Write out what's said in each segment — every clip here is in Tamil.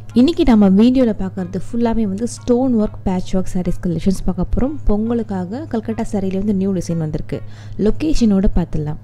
இன்றைக்கி நம்ம வீடியோவில் பார்க்குறது ஃபுல்லாகவே வந்து stone work patch work sarees collections பார்க்க போகிறோம் பொங்கலுக்காக கல்கட்டா சாரியில் வந்து நியூ டிசைன் வந்திருக்கு லொக்கேஷனோட பார்த்துடலாம்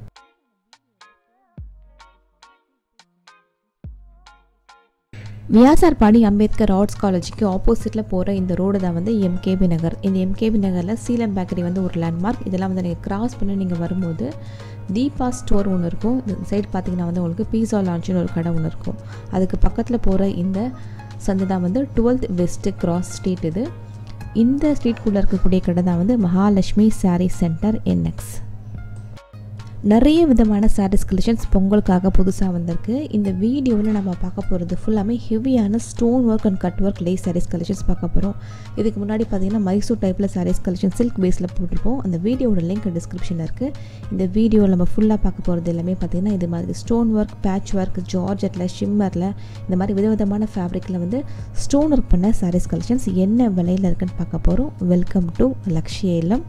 வியாசார்பாடி அம்பேத்கர் ஆர்ட்ஸ் காலேஜுக்கு ஆப்போசிட்டில் போகிற இந்த ரோடு தான் வந்து எம்கேபி நகர் இந்த எம்கேபி நகரில் சீலம் பேக்கரி வந்து ஒரு லேண்ட்மார்க் இதெல்லாம் வந்து நீங்கள் கிராஸ் பண்ணி நீங்கள் வரும்போது தீபா ஸ்டோர் ஒன்று இருக்கும் இந்த சைடு பார்த்தீங்கன்னா வந்து உங்களுக்கு பீஸா லான்ச்சுன்னு ஒரு கடை ஒன்று இருக்கும் அதுக்கு பக்கத்தில் போகிற இந்த சந்து தான் வந்து டுவெல்த் வெஸ்ட்டு கிராஸ் ஸ்ட்ரீட் இது இந்த ஸ்ட்ரீட்குள்ளே இருக்கக்கூடிய கடை தான் வந்து மகாலட்சுமி சாரீ சென்டர் என்எக்ஸ் நிறைய விதமான சாரீஸ் கலெக்ஷன்ஸ் பொங்கலுக்காக புதுசாக வந்திருக்கு இந்த வீடியோவில் நம்ம பார்க்க போகிறது ஃபுல்லாமே ஹெவியான stone work and cut work lace sarees collections பார்க்க போகிறோம் இதுக்கு முன்னாடி பார்த்தீங்கன்னா மைசூர் டைப்பில் சாரீஸ் கலெக்ஷன் சில்க் பேஸில் போட்டிருப்போம் அந்த வீடியோட லிங்க் டிஸ்கிரிப்ஷனில் இருக்குது இந்த வீடியோவில் நம்ம ஃபுல்லாக பார்க்க போகிறது எல்லாமே பார்த்தீங்கன்னா இது மாதிரி ஸ்டோன் ஒர்க் பேட்ச் ஒர்க் ஜார்ஜெட்டில் ஷிம்மரில் இந்த மாதிரி விதவிதமான ஃபேப்ரிக்கில் வந்து ஸ்டோன் ஒர்க் பண்ண சாரீஸ் கலெக்ஷன்ஸ் என்ன விலையில் இருக்குன்னு பார்க்க போகிறோம் வெல்கம் டு லக்ஷ்ய இல்லம்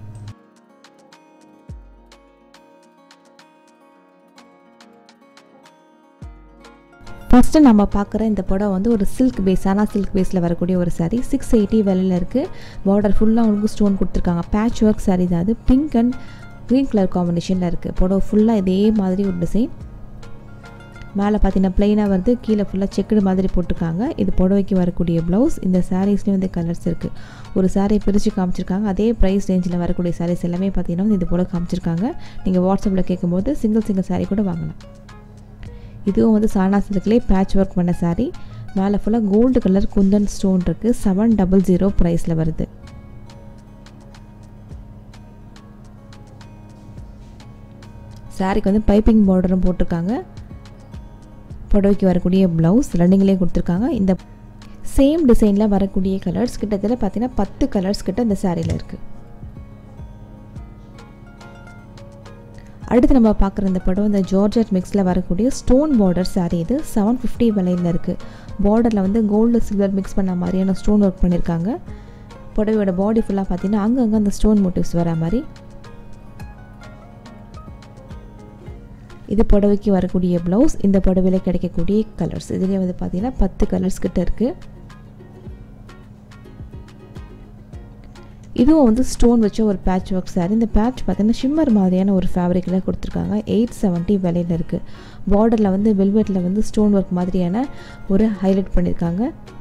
ஃபஸ்ட்டு நம்ம பார்க்குற இந்த படம் வந்து ஒரு சில்க் பேஸ் ஆனால் சில்க் பேஸில் வரக்கூடிய ஒரு சாரீ சிக்ஸ் எயிட்டி விலையில் இருக்குது பார்டர் ஃபுல்லாக அவங்களுக்கு ஸ்டோன் கொடுத்துருக்காங்க பேட்ச் ஒர்க் சாரீ தான் அது பிங்க் அண்ட் க்ரீன் கலர் காம்பினேஷனில் இருக்குது புடவை ஃபுல்லாக இதே மாதிரி ஒரு டிசைன் மேலே பார்த்தீங்கன்னா ப்ளைனாக வருது கீழே ஃபுல்லாக செக்குடு மாதிரி போட்டிருக்காங்க இது புடவைக்கு வரக்கூடிய ப்ளவுஸ் இந்த சாரீஸ்லேயும் வந்து கலர்ஸ் இருக்குது ஒரு சாரீ பிரித்து காமிச்சிருக்காங்க அதே ப்ரைஸ் ரேஞ்சில் வரக்கூடிய சாரீஸ் எல்லாமே பார்த்தீங்கன்னா வந்து இது போல் காமிச்சிருக்காங்க நீங்கள் வாட்ஸ்அப்பில் கேட்கும்போது சிங்கிள் சிங்கிள் சாரீ கூட வாங்கலாம் இதுவும் வந்து சானா சில்க்லேயே பேட்ச் ஒர்க் பண்ண சாரீ மேலே ஃபுல்லாக கோல்டு கலர் குந்தன் ஸ்டோன் இருக்குது செவன் டபுள் ஜீரோ ப்ரைஸில் வருது சாரிக்கு வந்து பைப்பிங் பார்டரும் போட்டிருக்காங்க புடவைக்கு வரக்கூடிய ப்ளவுஸ் ரன்னிங்லேயே கொடுத்துருக்காங்க இந்த சேம் டிசைனில் வரக்கூடிய கலர்ஸ் கிட்டத்தட்ட பார்த்தீங்கன்னா பத்து கலர்ஸ் கிட்ட இந்த சாரியில் இருக்குது அடுத்து நம்ம பார்க்குற இந்த படம் இந்த ஜார்ஜட் மிக்ஸில் வரக்கூடிய ஸ்டோன் பார்டர் சாரீ இது செவன் ஃபிஃப்டி விலையில் இருக்குது பார்டரில் வந்து கோல்டு சில்வர் மிக்ஸ் பண்ண மாதிரியான ஸ்டோன் ஒர்க் பண்ணியிருக்காங்க புடவையோட பாடி ஃபுல்லாக பார்த்தீங்கன்னா அங்கங்கே அந்த ஸ்டோன் மோட்டிவ்ஸ் வர மாதிரி இது புடவைக்கு வரக்கூடிய ப்ளவுஸ் இந்த புடவையில் கிடைக்கக்கூடிய கலர்ஸ் இதுலேயே வந்து பார்த்தீங்கன்னா பத்து கலர்ஸ் கிட்ட இருக்குது இதுவும் வந்து ஸ்டோன் வச்ச ஒரு பேட்ச் ஒர்க் சாரி இந்த பேட்ச் பார்த்தீங்கன்னா ஷிம்மர் மாதிரியான ஒரு ஃபேப்ரிக்கில் கொடுத்துருக்காங்க எயிட் செவன்ட்டி விலையில் இருக்குது பார்டரில் வந்து வெல்வெட்டில் வந்து ஸ்டோன் ஒர்க் மாதிரியான ஒரு ஹைலைட் பண்ணியிருக்காங்க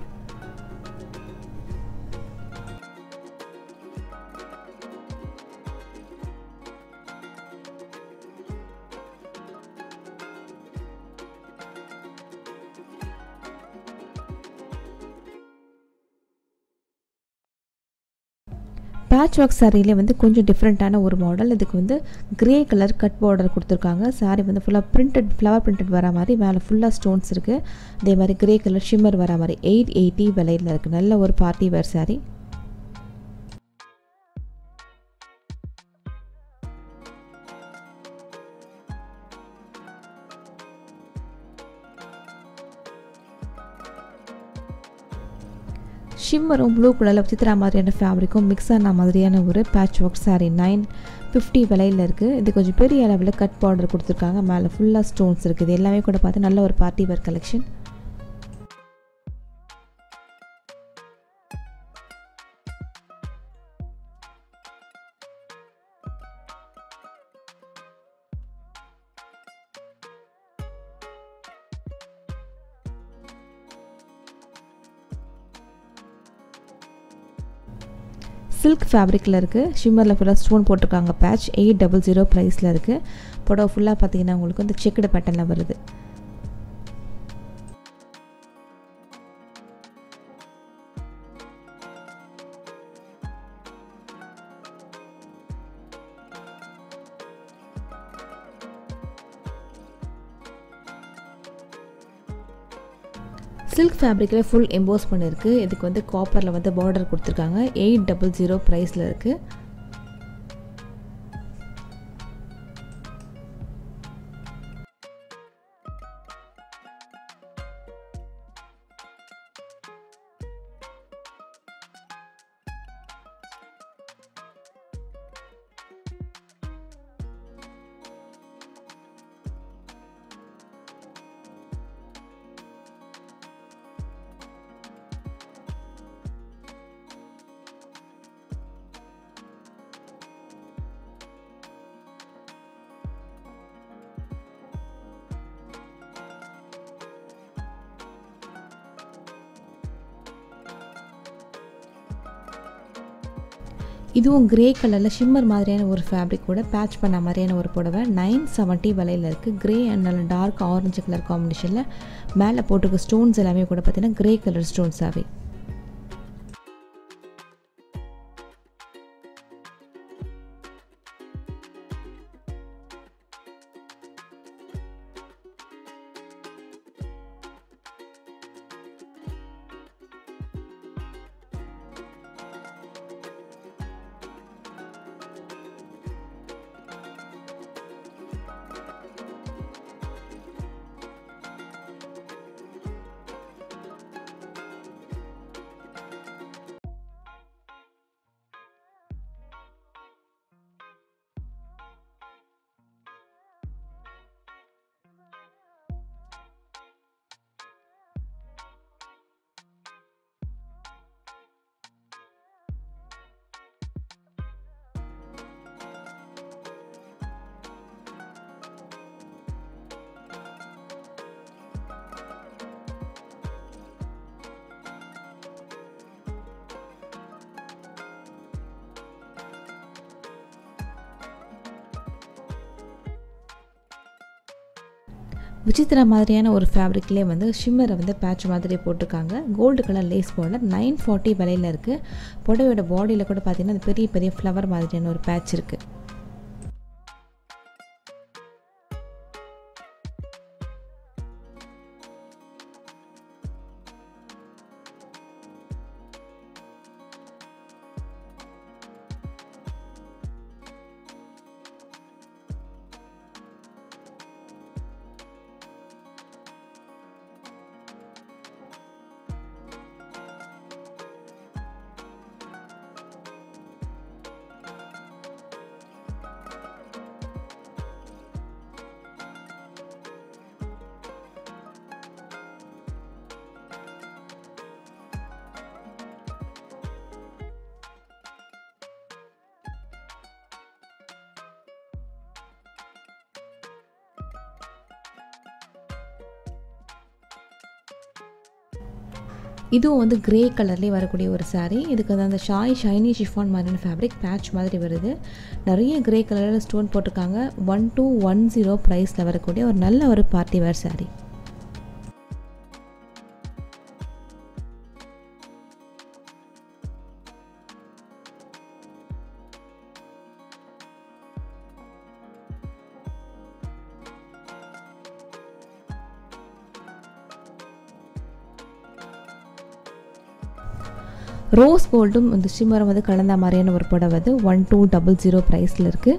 பேட்ச் ஒர்க் சாரியிலே வந்து கொஞ்சம் டிஃப்ரெண்ட்டான ஒரு மாடல் இதுக்கு வந்து க்ரே கலர் கட் பார்டர் கொடுத்துருக்காங்க சாரி வந்து ஃபுல்லாக பிரிண்டட் ஃப்ளவர் பிரிண்டட் வர மாதிரி மேலே ஃபுல்லாக ஸ்டோன்ஸ் இருக்குது அதே மாதிரி க்ரே கலர் ஷிம்மர் வர மாதிரி எயிட் எயிட்டி விலையில் இருக்குது நல்ல ஒரு பார்ட்டி வேர் சாரி ஷிம்மரும் ப்ளூ கலரில் சித்ரா மாதிரியான ஃபேப்ரிக்கும் மிக்ஸ் ஆன மாதிரியான ஒரு patch work sari nine fifty விலையில் இருக்குது இது கொஞ்சம் பெரிய அளவில் கட் பார்டர் கொடுத்துருக்காங்க மேலே ஃபுல்லாக ஸ்டோன்ஸ் இருக்குது இது எல்லாமே கூட பார்த்து நல்ல ஒரு பார்ட்டி வேர் கலெக்ஷன் சில்க் ஃபேப்ரிக்கில் இருக்குது ஷிம்மரில் ஃபுல்லாக ஸ்டோன் போட்டிருக்காங்க பேட்ச் எயிட் டபுள் ஜீரோ ப்ரைஸில் இருக்குது புடவை ஃபுல்லாக பார்த்தீங்கன்னா உங்களுக்கு வந்து செக்குடு பேட்டர்னில் வருது சில்க் ஃபேப்ரிக்கில் ஃபுல் எம்போஸ் பண்ணியிருக்கு இதுக்கு வந்து காப்பரில் வந்து பார்டர் கொடுத்துருக்காங்க எயிட் டபுள் ஜீரோ ப்ரைஸில் இருக்குது இதுவும் கிரே கலரில் ஷிம்மர் மாதிரியான ஒரு ஃபேப்ரிக் கூட பேட்ச் பண்ண மாதிரியான ஒரு புடவை நைன் செவன்ட்டி விலையில் இருக்குது கிரே அண்ட் நல்ல டார்க் ஆரஞ்சு கலர் காம்பினேஷனில் மேலே போட்டிருக்க ஸ்டோன்ஸ் எல்லாமே கூட பார்த்தீங்கன்னா கிரே கலர் ஸ்டோன்ஸாகவே விசித்திரா மாதிரியான ஒரு ஃபேப்ரிக்லேயே வந்து ஷிம்மரை வந்து பேட்ச் மாதிரி போட்டிருக்காங்க gold colour lace border nine forty விலையில் இருக்குது புடவையோட பாடியில் கூட பார்த்தீங்கன்னா அந்த பெரிய பெரிய ஃப்ளவர் மாதிரியான ஒரு பேட்ச் இருக்குது இதுவும் வந்து கிரே கலர்லேயே வரக்கூடிய ஒரு saree இதுக்கு வந்து அந்த ஷாய் ஷைனி ஷிஃபான் மாதிரியான ஃபேப்ரிக் பேட்ச் மாதிரி வருது நிறைய கிரே கலரில் ஸ்டோன் போட்டிருக்காங்க ஒன் டூ ஒன் ஜீரோ ப்ரைஸில் வரக்கூடிய ஒரு நல்ல ஒரு பார்ட்டி வேர் saree ரோஸ் கோல்டும் இந்த ஷிம்மரும் வந்து கலந்த மாதிரியான ஒரு புடவை அது ஒன் டூ டபுள் ஜீரோ ப்ரைஸில் இருக்குது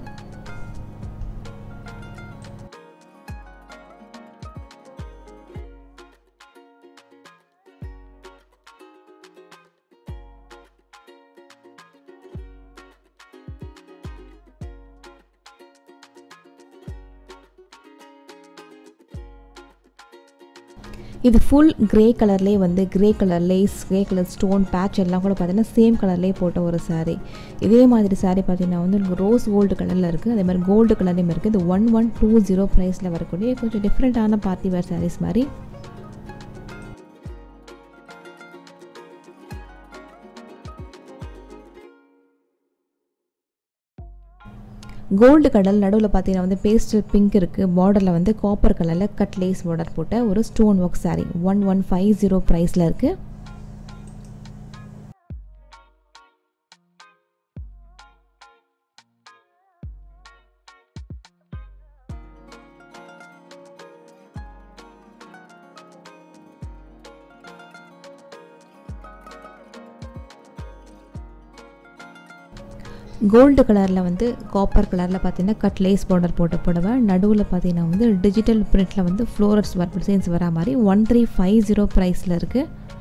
இது ஃபுல் கிரே கலர்லேயே வந்து grey colour lace grey colour stone patch எல்லாம் கூட பார்த்தீங்கன்னா சேம் கலர்லேயே போட்ட ஒரு saree இதே மாதிரி saree பார்த்தீங்கன்னா வந்து உங்களுக்கு ரோஸ் கோல்டு கலரில் இருக்குது அதே மாதிரி கோல்டு கலர்லேயும் இருக்குது இது ஒன் ஒன் டூ ஜீரோ ப்ரைஸில் வரக்கூடிய கொஞ்சம் டிஃப்ரெண்ட்டான பார்ட்டி வேர் sarees மாதிரி கோல்டு கடல் நடுவில் பார்த்தீங்கன்னா வந்து பேஸ்டல் பிங்க் இருக்குது பார்டரில் வந்து காப்பர் கலரில் கட் லேஸ் பார்டர் போட்ட ஒரு stone work saree one one five zero ப்ரைஸில் இருக்குது கோல்டு கலரில் வந்து காப்பர் கலரில் பார்த்தீங்கன்னா கட் லேஸ் பார்டர் போட்ட புடவை நடுவில் பார்த்தீங்கன்னா வந்து டிஜிட்டல் பிரிண்டில் வந்து ஃப்ளோரல்ஸ் வர டிசைன்ஸ் வரா மாதிரி ஒன் த்ரீ ஃபைவ் ஜீரோ ப்ரைஸில் இருக்குது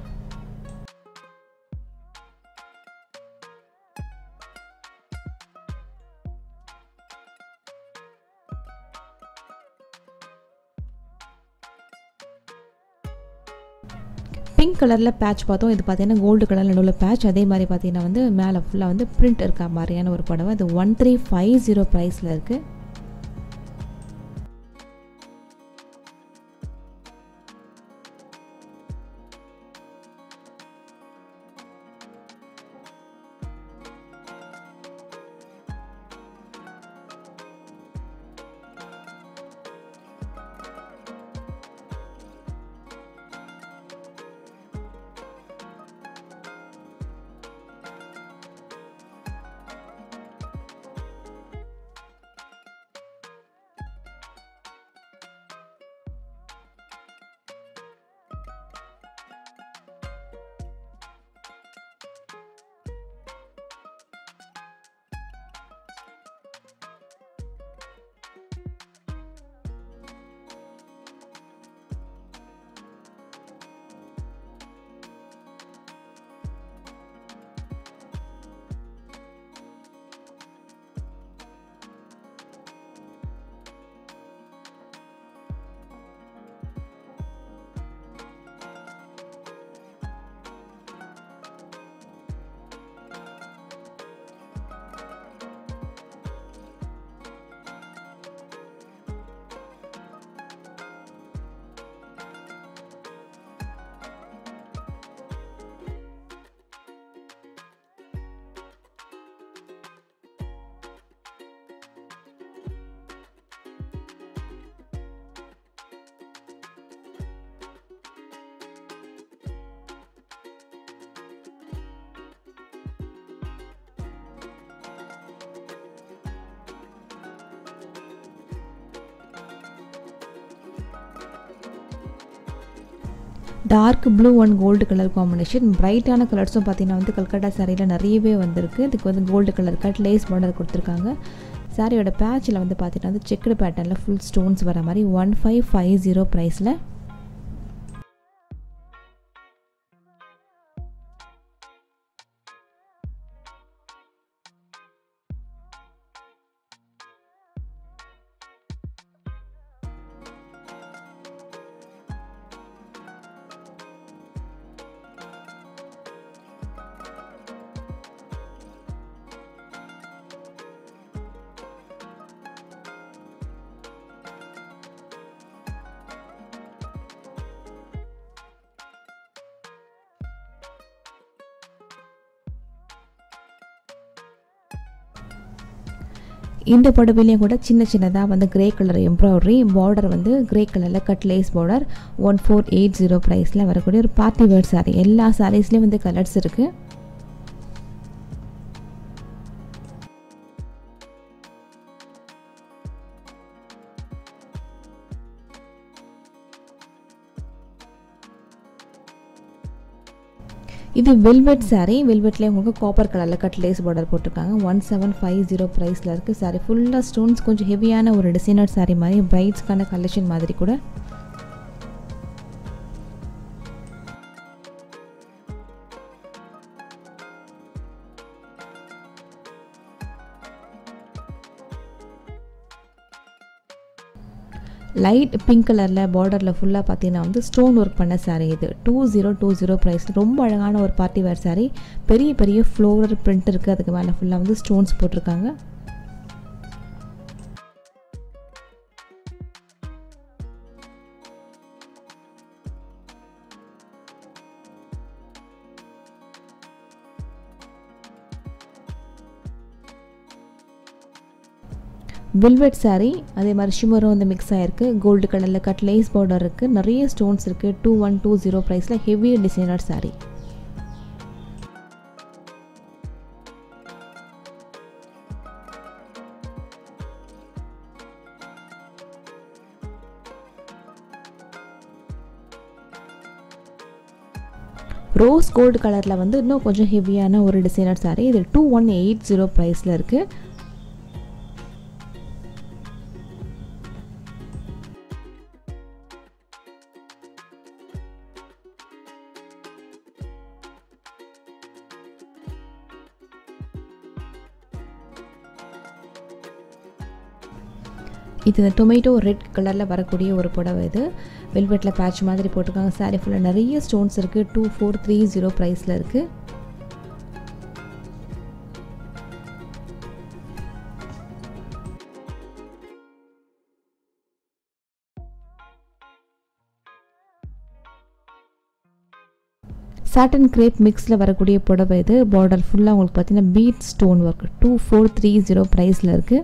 பிங்க் கலரில் பேட்ச் பார்த்தோம் இது பார்த்தீங்கன்னா கோல்டு கலரில் நடுவில் பேட்ச் அதே மாதிரி பார்த்தீங்கன்னா வந்து மேலே ஃபுல்லாக வந்து பிரிண்ட் இருக்க மாதிரியான ஒரு புடவை இது ஒன் த்ரீ ஃபைவ் ஜீரோ ப்ரைஸில் இருக்குது dark blue and gold colour combination பிரைட்டான கலர்ஸும் பார்த்தீங்கன்னா வந்து கல்கட்டா சாரியில் நிறையவே வந்திருக்கு இதுக்கு வந்து gold colour cut lace border கொடுத்துருக்காங்க சாரியோட பேட்சில் வந்து பார்த்தீங்கன்னா வந்து செக்குடு பேட்டர்னில் ஃபுல் ஸ்டோன்ஸ் வர மாதிரி ஒன் ஃபைவ் ஃபைவ் ஜீரோ ப்ரைஸில் இந்த புடவையிலையும் கூட சின்ன சின்னதாக வந்து கிரே கலர் எம்ப்ராய்டரி பார்டர் வந்து கிரே கலரில் cut lace border one four eight zero ப்ரைஸில் வரக்கூடிய ஒரு பார்ட்டி வேர் சாரீ எல்லா சாரீஸ்லேயும் வந்து கலர்ஸ் இருக்குது இது வெல்வெட் சாரீ வெல்வெட்லேயே உங்களுக்கு காப்பர் கலரில் கட் லேஸ் பார்டர் போட்டிருக்காங்க ஒன் செவன் ஃபைவ் ஜீரோ ப்ரைஸில் இருக்குது சாரீ ஃபுல்லாக ஸ்டோன்ஸ் கொஞ்சம் ஹெவியான ஒரு டிசைனர் சாரீ மாதிரி பிரைட்ஸ்க்கான கலெக்ஷன் மாதிரி கூட லைட் பிங்க் கலரில் பார்டரில் ஃபுல்லாக பார்த்தீங்கன்னா வந்து ஸ்டோன் ஒர்க் பண்ண சாரீ இது two zero two zero price ரொம்ப அழகான ஒரு பார்ட்டி வேர் சாரீ பெரிய பெரிய ஃப்ளோரல் பிரிண்ட் இருக்குது அதுக்கு மேலே ஃபுல்லாக வந்து ஸ்டோன்ஸ் போட்டிருக்காங்க வெல்வெட் சாரீ அதே மாதிரி ஷிமரும் வந்து மிக்ஸ் ஆகிருக்கு கோல்டு கலரில் கட் லேஸ் பார்டர் இருக்குது நிறைய ஸ்டோன்ஸ் இருக்குது டூ ஒன் டூ ஜீரோ ப்ரைஸில் heavy designer sari rose gold கலரில் வந்து இன்னும் கொஞ்சம் ஹெவியான ஒரு டிசைனர் சாரீ இது டூ ஒன் எயிட் ஜீரோ ப்ரைஸில் இருக்குது இது இந்த டொமேட்டோ ரெட் கலரில் வரக்கூடிய ஒரு புடவை இது வெல்வெட்டில் பேட்ச் மாதிரி போட்டிருக்காங்க சாரீ ஃபுல்லாக நிறைய ஸ்டோன்ஸ் இருக்குது டூ ஃபோர் த்ரீ ஜீரோ ப்ரைஸில் இருக்குது சாட்டன் கிரேப் மிக்ஸில் வரக்கூடிய புடவை இது பார்டர் ஃபுல்லாக உங்களுக்கு பார்த்தீங்கன்னா bead stone work two four three zero ப்ரைஸில் இருக்குது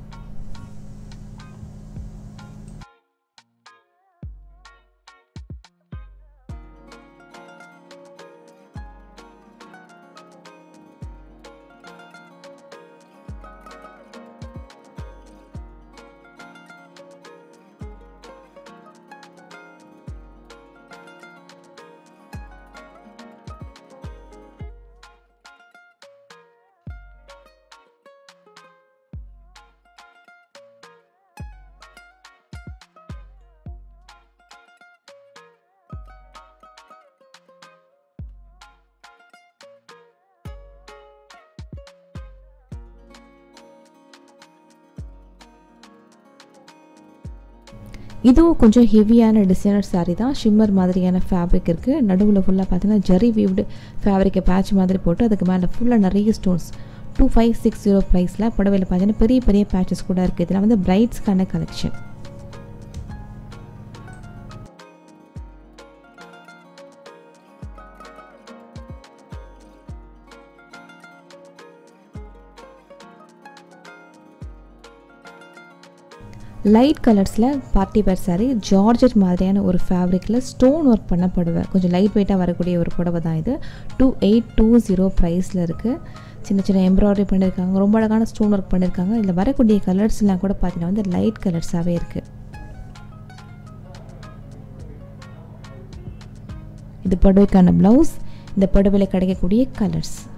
இதுவும் கொஞ்சம் ஹெவியான டிசைனர் சாரீ தான் ஷிம்மர் மாதிரியான ஃபேப்ரிக் இருக்குது நடுவில் ஃபுல்லாக பார்த்தீங்கன்னா ஜரி வீவ்டு ஃபேப்ரிக்கை பேட்ச் மாதிரி போட்டு அதுக்கு மேலே ஃபுல்லாக நிறைய stones two five six zero ப்ரைஸில் புடவையில் பார்த்தீங்கன்னா பெரிய பெரிய பேட்சஸ் கூட இருக்குது இதெல்லாம் வந்து பிரைட்ஸ்க்கான கலெக்ஷன் லைட் கலர்ஸில் பார்ட்டி வேர் சாரீ ஜார்ஜெட் மாதிரியான ஒரு ஃபேப்ரிக்கில் ஸ்டோன் ஒர்க் பண்ண புடவை கொஞ்சம் லைட் வெயிட்டாக வரக்கூடிய ஒரு புடவை தான் இது டூ எயிட் டூ ஜீரோ ப்ரைஸில் இருக்குது சின்ன சின்ன எம்ப்ராய்டரி பண்ணியிருக்காங்க ரொம்ப அழகான ஸ்டோன் ஒர்க் பண்ணியிருக்காங்க இதில் வரக்கூடிய கலர்ஸ்லாம் கூட பார்த்தீங்கன்னா வந்து லைட் கலர்ஸாகவே இருக்குது இது புடவைக்கான ப்ளவுஸ் இந்த புடவையில் கிடைக்கக்கூடிய கலர்ஸ்